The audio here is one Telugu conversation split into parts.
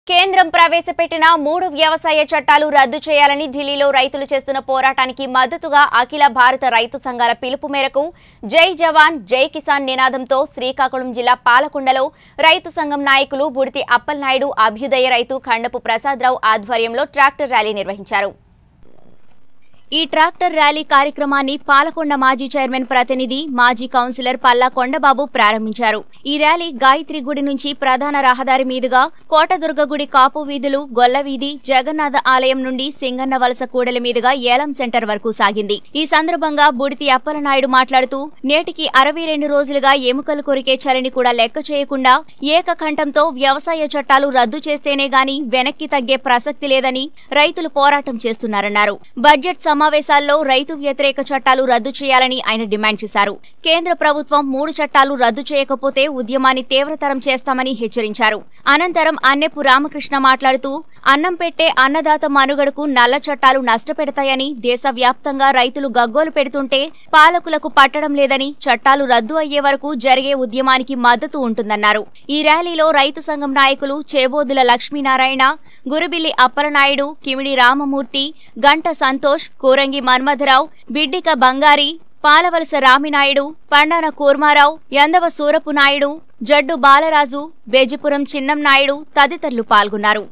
కేంద్రం ప్రవేశపెట్టిన మూడు వ్యవసాయ చట్టాలు రద్దు చేయాలని ఢిల్లీలో రైతులు చేస్తున్న పోరాటానికి మద్దతుగా అఖిల భారత రైతు సంఘాల పిలుపు మేరకు జై జవాన్ జై కిసాన్ నినాదంతో శ్రీకాకుళం జిల్లా పాలకొండలో రైతు సంఘం నాయకులు బుడితి అప్పలనాయుడు అభ్యుదయ రైతు ఖండపు ప్రసాదరావు ఆధ్వర్యంలో ట్రాక్టర్ ర్యాలీ నిర్వహించారు ఈ ట్రాక్టర్ ర్యాలీ కార్యక్రమాన్ని పాలకొండ మాజీ చైర్మన్ ప్రతినిధి మాజీ కౌన్సిలర్ పల్లా కొండబాబు ప్రారంభించారు ఈ ర్యాలీ గాయత్రి గుడి నుంచి ప్రధాన రహదారి మీదుగా కోటదుర్గ గుడి కాపు వీధులు గొల్ల వీధి జగన్నాథ ఆలయం నుండి సింగన్న వలస కూడలి మీదుగా ఏలం సెంటర్ వరకు సాగింది ఈ సందర్భంగా బుడితి అప్పలనాయుడు మాట్లాడుతూ నేటికి అరవై రెండు రోజులుగా ఎముకలు కొరికే చలిని కూడా లెక్క చేయకుండా ఏకకంఠంతో వ్యవసాయ చట్టాలు రద్దు చేస్తేనే గాని వెనక్కి తగ్గే ప్రసక్తి లేదని రైతులు పోరాటం చేస్తున్నారన్నారు బడ్జెట్ సమావేశాల్లో రైతు వ్యతిరేక చట్టాలు రద్దు చేయాలని ఆయన డిమాండ్ చేశారు కేంద్ర ప్రభుత్వం మూడు చట్టాలు రద్దు చేయకపోతే ఉద్యమాన్ని తీవ్రతరం చేస్తామని హెచ్చరించారు అనంతరం అన్నెపు రామకృష్ణ మాట్లాడుతూ అన్నం పెట్టే అన్నదాత మనుగడకు నల్ల చట్టాలు నష్టపెడతాయని దేశవ్యాప్తంగా రైతులు గగ్గోలు పెడుతుంటే పాలకులకు పట్టడం లేదని చట్టాలు రద్దు అయ్యే వరకు జరిగే ఉద్యమానికి మద్దతు ఉంటుందన్నారు ఈ ర్యాలీలో రైతు సంఘం నాయకులు చేబోదుల లక్ష్మీనారాయణ గురుబిల్లి అప్పలనాయుడు కిమిడి రామమూర్తి గంట సంతోష్ కూరంగి మన్మథరావు బిడ్డిక బంగారి పాలవలస రామినాయుడు పండాన కూర్మారావు యందవ సూరపు నాయుడు జడ్డు బాలరాజు బేజిపురం చిన్నం నాయుడు తదితరులు పాల్గొన్నారు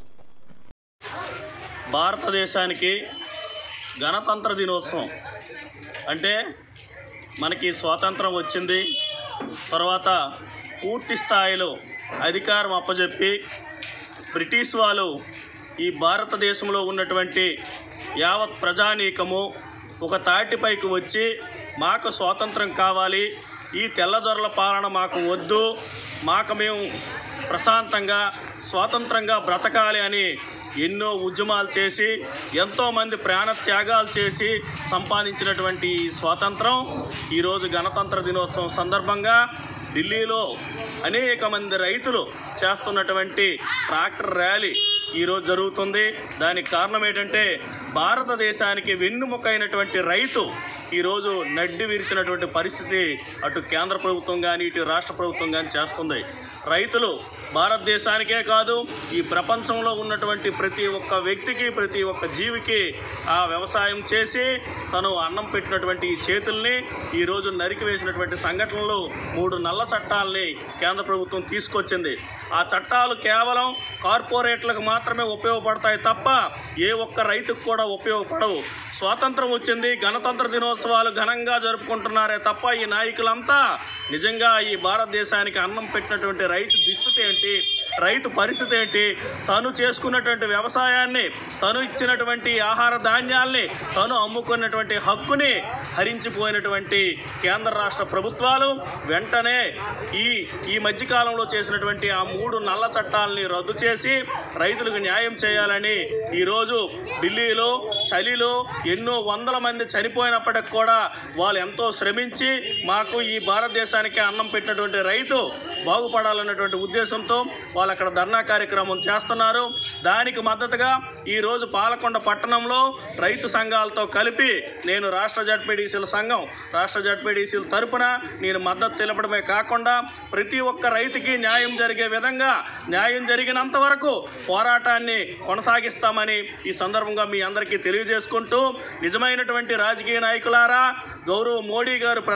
భారతదేశానికి గణతంత్ర దినోత్సవం అంటే మనకి స్వాతంత్రం వచ్చింది తర్వాత పూర్తి స్థాయిలో అధికారం అప్పజెప్పి బ్రిటిష్ వాళ్ళు ఈ భారతదేశంలో ఉన్నటువంటి యావత్ ప్రజానీకము ఒక తాటిపైకి వచ్చి మాకు స్వాతంత్రం కావాలి ఈ తెల్లదొరల పాలన మాకు వద్దు మాకు మేము ప్రశాంతంగా స్వాతంత్రంగా బ్రతకాలి అని ఎన్నో ఉద్యమాలు చేసి ఎంతోమంది ప్రాణ త్యాగాలు చేసి సంపాదించినటువంటి ఈ స్వాతంత్రం ఈరోజు గణతంత్ర దినోత్సవం సందర్భంగా ఢిల్లీలో అనేక మంది రైతులు చేస్తున్నటువంటి ట్రాక్టర్ ర్యాలీ ఈరోజు జరుగుతుంది దానికి కారణం ఏంటంటే భారతదేశానికి వెన్నుముకైనటువంటి రైతు ఈరోజు నడ్డి విరిచినటువంటి పరిస్థితి అటు కేంద్ర ప్రభుత్వం కానీ ఇటు రాష్ట్ర ప్రభుత్వం కానీ చేస్తుంది రైతులు భారతదేశానికే కాదు ఈ ప్రపంచంలో ఉన్నటువంటి ప్రతి ఒక్క వ్యక్తికి ప్రతి ఒక్క జీవికి ఆ వ్యవసాయం చేసి తను అన్నం పెట్టినటువంటి ఈ చేతుల్ని ఈరోజు నరికివేసినటువంటి సంఘటనలు మూడు నల్ల చట్టాలని కేంద్ర ప్రభుత్వం తీసుకొచ్చింది ఆ చట్టాలు కేవలం కార్పొరేట్లకు మాత్రమే ఉపయోగపడతాయి తప్ప ఏ ఒక్క రైతుకు కూడా ఉపయోగపడవు స్వాతంత్రం వచ్చింది గణతంత్ర దినోత్సవాలు ఘనంగా జరుపుకుంటున్నారే తప్ప ఈ నాయకులంతా నిజంగా ఈ భారతదేశానికి అన్నం పెట్టినటువంటి రైతు దుస్థితి ఏంటి రైతు పరిస్థితి ఏంటి తను చేసుకున్నటువంటి వ్యవసాయాన్ని తను ఇచ్చినటువంటి ఆహార ధాన్యాల్ని తను అమ్ముకున్నటువంటి హక్కుని హరించిపోయినటువంటి కేంద్ర రాష్ట్ర ప్రభుత్వాలు వెంటనే ఈ ఈ మధ్యకాలంలో చేసినటువంటి ఆ మూడు నల్ల చట్టాలని రద్దు చేసి రైతులకు న్యాయం చేయాలని ఈరోజు ఢిల్లీలో చలిలో ఎన్నో వందల మంది చనిపోయినప్పటికి కూడా వాళ్ళు ఎంతో శ్రమించి మాకు ఈ భారతదేశానికి అన్నం పెట్టినటువంటి రైతు బాగుపడాలన్నటువంటి ఉద్దేశంతో వాళ్ళు అక్కడ ధర్నా కార్యక్రమం చేస్తున్నారు దానికి మద్దతుగా ఈరోజు పాలకొండ పట్టణంలో రైతు సంఘాలతో కలిపి నేను రాష్ట్ర జడ్పీడీసీల సంఘం రాష్ట్ర జడ్పీడీసీల తరపున నేను మద్దతు తెలపడమే కాకుండా ప్రతి ఒక్క రైతుకి న్యాయం జరిగే విధంగా న్యాయం జరిగినంత వరకు పోరాటాన్ని కొనసాగిస్తామని ఈ సందర్భంగా మీ అందరికీ తెలియజేసుకుంటూ నిజమైనటువంటి రాజకీయ నాయకులారా గౌరవ మోడీ గారు ప్ర-